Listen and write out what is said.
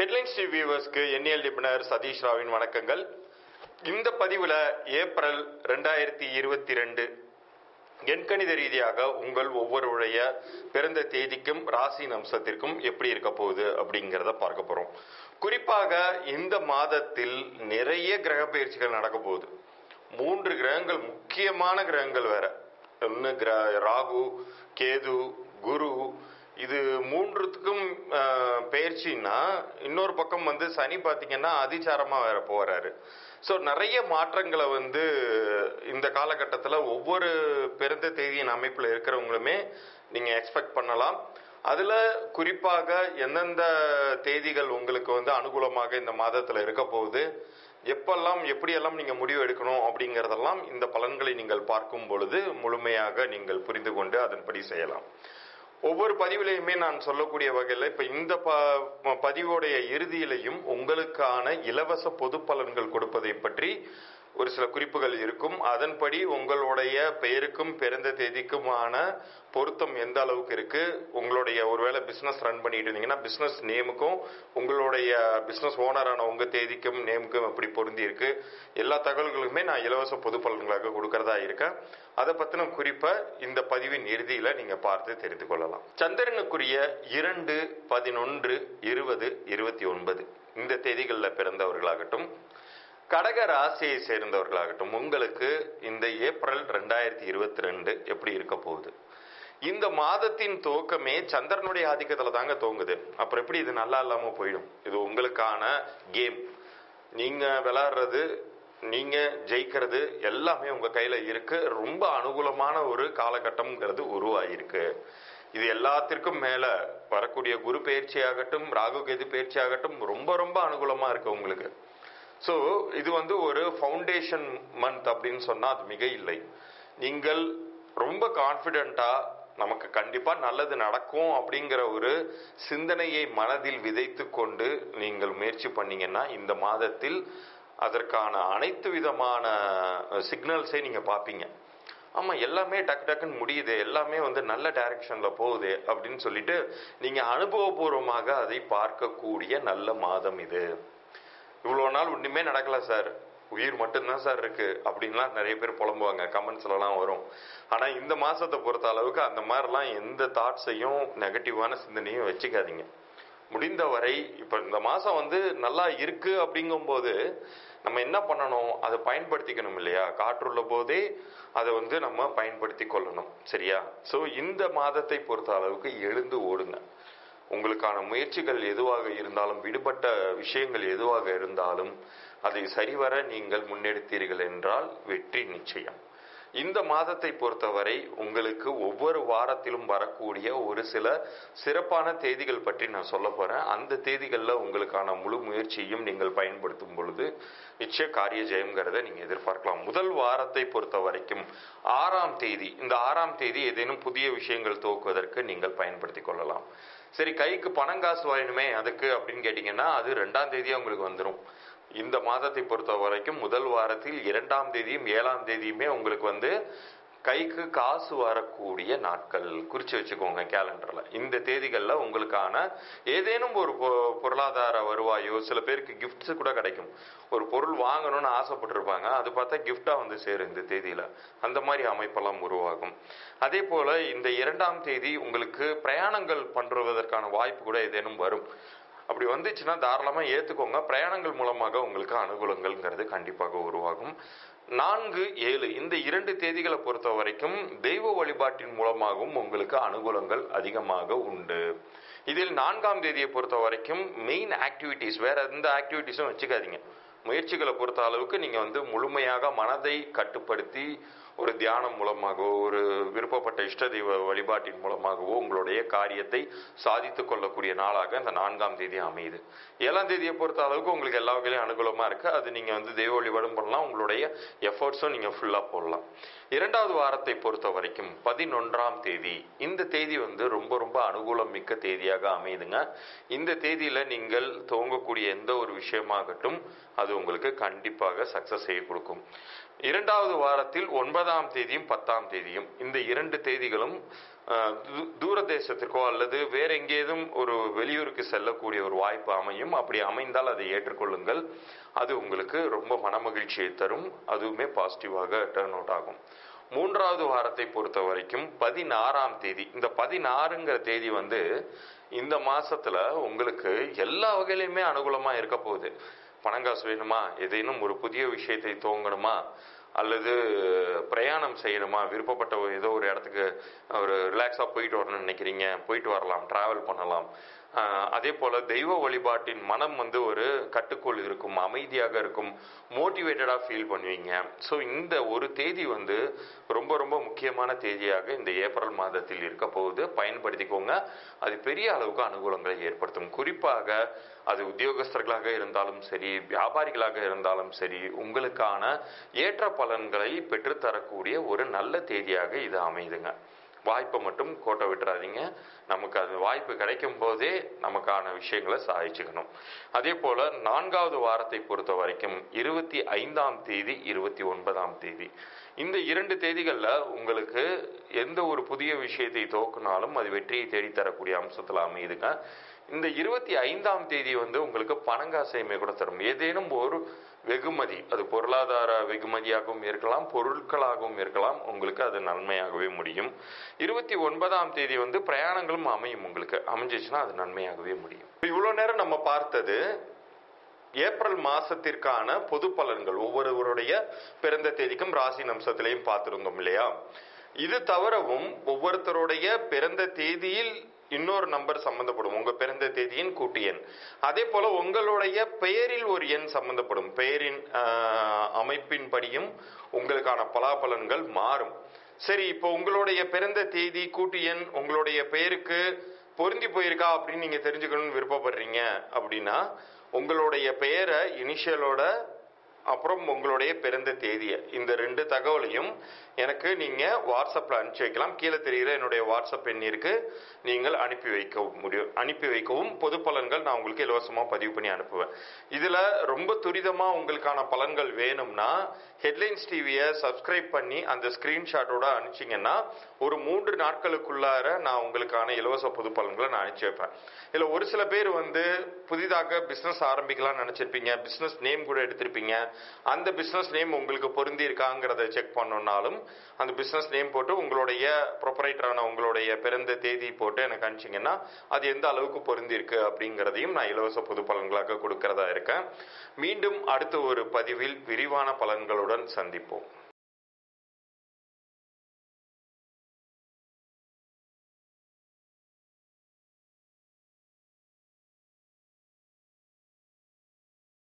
headlines TV வியூவர்ஸ்க்கு எண்ணியல் நிபுணர் சதீஷ் ராவின் வணக்கங்கள் இந்த பதிவில் ஏப்ரல் ரெண்டாயிரத்தி இருபத்தி ரெண்டு எண்கணித ரீதியாக உங்கள் ஒவ்வொருடைய பிறந்த தேதிக்கும் ராசி அம்சத்திற்கும் எப்படி இருக்க போகுது அப்படிங்கிறத பார்க்க போறோம் குறிப்பாக இந்த மாதத்தில் நிறைய கிரக பயிற்சிகள் நடக்க போகுது மூன்று கிரகங்கள் முக்கியமான கிரகங்கள் வேற ஒன்று கிர ராகு கேது குரு இது மூன்றுத்துக்கும் ஆஹ், பயிற்சின்னா இன்னொரு பக்கம் வந்து சனி பார்த்தீங்கன்னா அதிசாரமா வேற போறாரு ஸோ நிறைய மாற்றங்களை வந்து இந்த காலகட்டத்தில் ஒவ்வொரு பிறந்த தேதியின் அமைப்பில் இருக்கிறவங்களுமே நீங்கள் எக்ஸ்பெக்ட் பண்ணலாம் அதில் குறிப்பாக எந்தெந்த தேதிகள் உங்களுக்கு வந்து அனுகூலமாக இந்த மாதத்தில் இருக்க போகுது எப்பெல்லாம் எப்படியெல்லாம் நீங்கள் முடிவு எடுக்கணும் அப்படிங்கிறதெல்லாம் இந்த பலன்களை நீங்கள் பார்க்கும் பொழுது முழுமையாக நீங்கள் புரிந்து கொண்டு அதன்படி செய்யலாம் ஒவ்வொரு பதிவிலையுமே நான் சொல்லக்கூடிய வகையில் இப்போ இந்த ப பதிவோடைய இறுதியிலையும் உங்களுக்கான இலவச பொது பலன்கள் கொடுப்பதை பற்றி ஒரு சில குறிப்புகள் இருக்கும் அதன்படி உங்களுடைய பெயருக்கும் பிறந்த தேதிக்குமான பொருத்தம் எந்த அளவுக்கு இருக்கு உங்களுடைய ஒருவேளை பிசினஸ் ரன் பண்ணிட்டு இருந்தீங்கன்னா பிசினஸ் நேமுக்கும் உங்களுடைய பிசினஸ் ஓனரான உங்க தேதிக்கும் நேமுக்கும் எப்படி பொருந்தி இருக்கு எல்லா தகவல்களுமே நான் இலவச பொது பலன்களாக கொடுக்கறதா இருக்கேன் அதை பத்தின குறிப்பை இந்த பதிவின் இறுதியில நீங்க பார்த்து தெரிந்து கொள்ளலாம் சந்திரனுக்குரிய இரண்டு பதினொன்று இருபது இருபத்தி ஒன்பது இந்த தேதிகளில் பிறந்தவர்களாகட்டும் கடக ராசியை சேர்ந்தவர்களாகட்டும் உங்களுக்கு இந்த ஏப்ரல் ரெண்டாயிரத்தி இருபத்தி ரெண்டு எப்படி இருக்க போகுது இந்த மாதத்தின் துவக்கமே சந்திரனுடைய ஆதிக்கத்துல தாங்க துவங்குது அப்புறம் எப்படி இது நல்லா இல்லாம போயிடும் இது உங்களுக்கான கேம் நீங்க விளையாடுறது நீங்க ஜெயிக்கிறது எல்லாமே உங்க கையில இருக்கு ரொம்ப அனுகூலமான ஒரு காலகட்டம்ங்கிறது உருவாயிருக்கு இது எல்லாத்திற்கும் மேல வரக்கூடிய குரு பயிற்சி ஆகட்டும் ராகு கேது பயிற்சி ஆகட்டும் ரொம்ப ரொம்ப அனுகூலமா இருக்கு உங்களுக்கு ஸோ இது வந்து ஒரு ஃபவுண்டேஷன் மந்த் அப்படின்னு சொன்னா அது மிக இல்லை நீங்கள் ரொம்ப கான்ஃபிடென்ட்டா நமக்கு கண்டிப்பா நல்லது நடக்கும் அப்படிங்கிற ஒரு சிந்தனையை மனதில் விதைத்து கொண்டு நீங்கள் முயற்சி பண்ணீங்கன்னா இந்த மாதத்தில் அதற்கான அனைத்து விதமான சிக்னல்ஸை நீங்க பார்ப்பீங்க ஆமா எல்லாமே டக்கு டக்குன்னு முடியுது எல்லாமே வந்து நல்ல டைரக்ஷன்ல போகுது அப்படின்னு சொல்லிட்டு நீங்க அனுபவபூர்வமாக அதை பார்க்கக்கூடிய நல்ல மாதம் இது இவ்வளோ நாள் ஒன்றுமே நடக்கல சார் உயிர் மட்டும்தான் சார் இருக்கு அப்படின்லாம் நிறைய பேர் புலம்புவாங்க கமெண்ட்ஸ்லலாம் வரும் ஆனால் இந்த மாசத்தை பொறுத்த அளவுக்கு அந்த மாதிரிலாம் எந்த தாட்ஸையும் நெகட்டிவான சிந்தனையும் வச்சுக்காதீங்க முடிந்தவரை இப்போ இந்த மாதம் வந்து நல்லா இருக்கு அப்படிங்கும்போது நம்ம என்ன பண்ணணும் அதை பயன்படுத்திக்கணும் இல்லையா காற்றுள்ள போதே அதை வந்து நம்ம பயன்படுத்தி கொள்ளணும் சரியா ஸோ இந்த மாதத்தை பொறுத்த அளவுக்கு எழுந்து ஓடுங்க உங்களுக்கான முயற்சிகள் எதுவாக இருந்தாலும் விடுபட்ட விஷயங்கள் எதுவாக இருந்தாலும் அதை சரிவர நீங்கள் முன்னெடுத்தீர்கள் என்றால் வெற்றி நிச்சயம் இந்த மாதத்தை பொறுத்தவரை உங்களுக்கு ஒவ்வொரு வாரத்திலும் வரக்கூடிய ஒரு சில சிறப்பான தேதிகள் பற்றி நான் சொல்ல போறேன் அந்த தேதிகளில் உங்களுக்கான முழு முயற்சியையும் நீங்கள் பயன்படுத்தும் பொழுது நிச்சய காரிய ஜெயம்ங்கிறத நீங்க எதிர்பார்க்கலாம் முதல் வாரத்தை பொறுத்த வரைக்கும் ஆறாம் தேதி இந்த ஆறாம் தேதி ஏதேனும் புதிய விஷயங்கள் துவக்குவதற்கு நீங்கள் பயன்படுத்திக் கொள்ளலாம் சரி கைக்கு பணம் காசு வேணுமே அதுக்கு அப்படின்னு கேட்டீங்கன்னா அது ரெண்டாம் தேதியா உங்களுக்கு வந்துடும் இந்த மாதத்தை பொறுத்த வரைக்கும் முதல் வாரத்தில் இரண்டாம் தேதியும் ஏழாம் தேதியுமே உங்களுக்கு வந்து கைக்கு காசு வரக்கூடிய நாட்கள் குறிச்சு வச்சுக்கோங்க கேலண்டர்ல இந்த தேதிகள்ல உங்களுக்கான ஏதேனும் ஒரு பொ- பொருளாதார வருவாயோ சில பேருக்கு கிஃப்ட்ஸ் கூட கிடைக்கும் ஒரு பொருள் வாங்கணும்னு ஆசைப்பட்டிருப்பாங்க அது பார்த்தா கிஃப்டா வந்து சேரும் இந்த தேதியில அந்த மாதிரி அமைப்பெல்லாம் உருவாகும் அதே போல இந்த இரண்டாம் தேதி உங்களுக்கு பிரயாணங்கள் பண்றதற்கான வாய்ப்பு கூட ஏதேனும் வரும் அப்படி வந்துச்சுன்னா தாராளமா ஏத்துக்கோங்க பிரயாணங்கள் மூலமாக உங்களுக்கு அனுகூலங்கள்ங்கிறது கண்டிப்பாக உருவாகும் நான்கு ஏழு இந்த இரண்டு தேதிகளை பொறுத்த வரைக்கும் தெய்வ வழிபாட்டின் மூலமாகவும் உங்களுக்கு அனுகூலங்கள் அதிகமாக உண்டு இதில் நான்காம் தேதியை பொறுத்த வரைக்கும் மெயின் ஆக்டிவிட்டிஸ் வேற எந்த ஆக்டிவிட்டிஸும் வச்சுக்காதீங்க முயற்சிகளை பொறுத்த அளவுக்கு நீங்க வந்து முழுமையாக மனதை கட்டுப்படுத்தி ஒரு தியானம் மூலமாகவோ ஒரு விருப்பப்பட்ட இஷ்ட தெய்வ வழிபாட்டின் மூலமாகவோ உங்களுடைய காரியத்தை சாதித்துக் கொள்ளக்கூடிய நாளாக இந்த நான்காம் தேதி அமையுது ஏழாம் தேதியை பொறுத்த அளவுக்கு உங்களுக்கு எல்லா வகையிலும் அனுகூலமா இருக்கு அது நீங்க வந்து தெய்வ வழிபாடும் பண்ணலாம் உங்களுடைய எஃபர்ட்ஸும் நீங்க ஃபுல்லா போடலாம் இரண்டாவது வாரத்தை பொறுத்த வரைக்கும் பதினொன்றாம் தேதி இந்த தேதி வந்து ரொம்ப ரொம்ப அனுகூலம் மிக்க தேதியாக அமையுதுங்க இந்த தேதியில நீங்கள் துவங்கக்கூடிய எந்த ஒரு விஷயமாகட்டும் அது உங்களுக்கு கண்டிப்பாக சக்சஸ் செய்ய கொடுக்கும் இரண்டாவது வாரத்தில் ஒன்பதாம் ஒன்பதாம் தேதியும் பத்தாம் தேதியும் இந்த இரண்டு தேதிகளும் அஹ், தூ- தூர தேசத்திற்கோ அல்லது வேற எங்கேதும் ஒரு வெளியூருக்கு செல்லக்கூடிய ஒரு வாய்ப்பு அமையும் அப்படி அமைந்தால் அதை ஏற்றுக்கொள்ளுங்கள் அது உங்களுக்கு ரொம்ப மனமகிழ்ச்சியை தரும் அதுவுமே பாசிட்டிவாக டேர்ன் அவுட் ஆகும் மூன்றாவது வாரத்தை பொறுத்த வரைக்கும் பதினாறாம் தேதி இந்த பதினாறுங்கிற தேதி வந்து இந்த மாசத்துல உங்களுக்கு எல்லா வகையிலுமே அனுகூலமா இருக்க போகுது பணங்காசு வேணுமா ஏதேனும் ஒரு புதிய விஷயத்தை துவங்கணுமா அல்லது பிரயாணம் செய்யணுமா விருப்பப்பட்ட ஒரு ஏதோ ஒரு இடத்துக்கு ஒரு ரிலாக்ஸாக போயிட்டு வரணும்னு நினைக்கிறீங்க போயிட்டு வரலாம் டிராவல் பண்ணலாம் ஆஹ் அதே போல தெய்வ வழிபாட்டின் மனம் வந்து ஒரு கட்டுக்குள் இருக்கும் அமைதியாக இருக்கும் மோட்டிவேட்டடாக ஃபீல் பண்ணுவீங்க ஸோ இந்த ஒரு தேதி வந்து ரொம்ப ரொம்ப முக்கியமான தேதியாக இந்த ஏப்ரல் மாதத்தில் இருக்க போகுது பயன்படுத்திக்கோங்க அது பெரிய அளவுக்கு அனுகூலங்களை ஏற்படுத்தும் குறிப்பாக அது உத்தியோகஸ்தர்களாக இருந்தாலும் சரி வியாபாரிகளாக இருந்தாலும் சரி உங்களுக்கான ஏற்ற பலன்களை பெற்றுத்தரக்கூடிய ஒரு நல்ல தேதியாக இது அமைதுங்க வாய்ப்பை மட்டும் கோட்டை விட்டுறாதீங்க நமக்கு அது வாய்ப்பு கிடைக்கும் போதே நமக்கான விஷயங்களை சாதிச்சுக்கணும் அதே போல நான்காவது வாரத்தை பொறுத்த வரைக்கும் இருபத்தி ஐந்தாம் தேதி இருபத்தி ஒன்பதாம் தேதி இந்த இரண்டு தேதிகளில் உங்களுக்கு எந்த ஒரு புதிய விஷயத்தை துவக்கினாலும் அது வெற்றியை தேடித்தரக்கூடிய அம்சத்தில் அமையுதுங்க இந்த இருபத்தி ஐந்தாம் தேதி வந்து உங்களுக்கு பணங்காசையுமே கூட தரும் ஏதேனும் ஒரு வெகுமதி அது பொருளாதார வெகுமதியாகவும் இருக்கலாம் பொருட்களாகவும் இருக்கலாம் உங்களுக்கு அது நன்மையாகவே முடியும் இருபத்தி ஒன்பதாம் தேதி வந்து பிரயாணங்களும் அமையும் உங்களுக்கு அமைஞ்சிச்சுன்னா அது நன்மையாகவே முடியும் இவ்வளோ நேரம் நம்ம பார்த்தது ஏப்ரல் மாசத்திற்கான பொது பலன்கள் ஒவ்வொருவருடைய பிறந்த தேதிக்கும் ராசி நம்சத்திலையும் பார்த்திருந்தோம் இல்லையா இது தவிரவும் ஒவ்வொருத்தருடைய பிறந்த தேதியில் இன்னொரு நம்பர் சம்பந்தப்படும் உங்க பிறந்த தேதியின் கூட்டு எண் அதே போல உங்களுடைய பெயரில் ஒரு எண் சம்பந்தப்படும் பெயரின் ஆஹ், அமைப்பின்படியும் உங்களுக்கான பலாபலன்கள் மாறும் சரி இப்போ உங்களுடைய பிறந்த தேதி கூட்டு எண் உங்களுடைய பெயருக்கு பொருந்தி போயிருக்கா அப்படின்னு நீங்க தெரிஞ்சுக்கணும்னு விருப்பப்படுறீங்க அப்படின்னா உங்களுடைய பெயரை இனிஷியலோட அப்புறம் உங்களுடைய பிறந்த தேதியை இந்த ரெண்டு தகவலையும் எனக்கு நீங்க வாட்ஸ்அப்ல அனுப்பிச்சு வைக்கலாம் கீழே தெரிகிற என்னுடைய வாட்ஸ்அப் எண்ணிற்கு நீங்கள் அனுப்பி வைக்க முடியும் அனுப்பி வைக்கவும் பொது பலன்கள் நான் உங்களுக்கு இலவசமா பதிவு பண்ணி அனுப்புவேன் இதுல ரொம்ப துரிதமா உங்களுக்கான பலன்கள் வேணும்னா ஹெட்லைன்ஸ் டிவியை சப்ஸ்கிரைப் பண்ணி அந்த ஸ்கிரீன்ஷாட்டோட அனுப்பிச்சிங்கன்னா ஒரு மூன்று நாட்களுக்குள்ளார நான் உங்களுக்கான இலவச பொது பலன்களை நான் அனுப்பிச்சு வைப்பேன் இதுல ஒரு சில பேர் வந்து புதிதாக பிசினஸ் ஆரம்பிக்கலாம்னு நினைச்சிருப்பீங்க பிசினஸ் நேம் கூட எடுத்திருப்பீங்க அந்த பிசினஸ் நேம் உங்களுக்கு பொருந்தி இருக்காங்கிறத செக் பண்ணணும்னாலும் அந்த பிசினஸ் நேம் போட்டு உங்களுடைய ப்ரொப்பரைட்டரான உங்களுடைய பிறந்த தேதி போட்டு எனக்கு அனுப்பிச்சிங்கன்னா அது எந்த அளவுக்கு பொருந்தி இருக்கு அப்படிங்கிறதையும் நான் இலவச பொது பலன்களாக கொடுக்கறதா இருக்கேன் மீண்டும் அடுத்த ஒரு பதிவில் விரிவான பலன்களுடன் சந்திப்போம்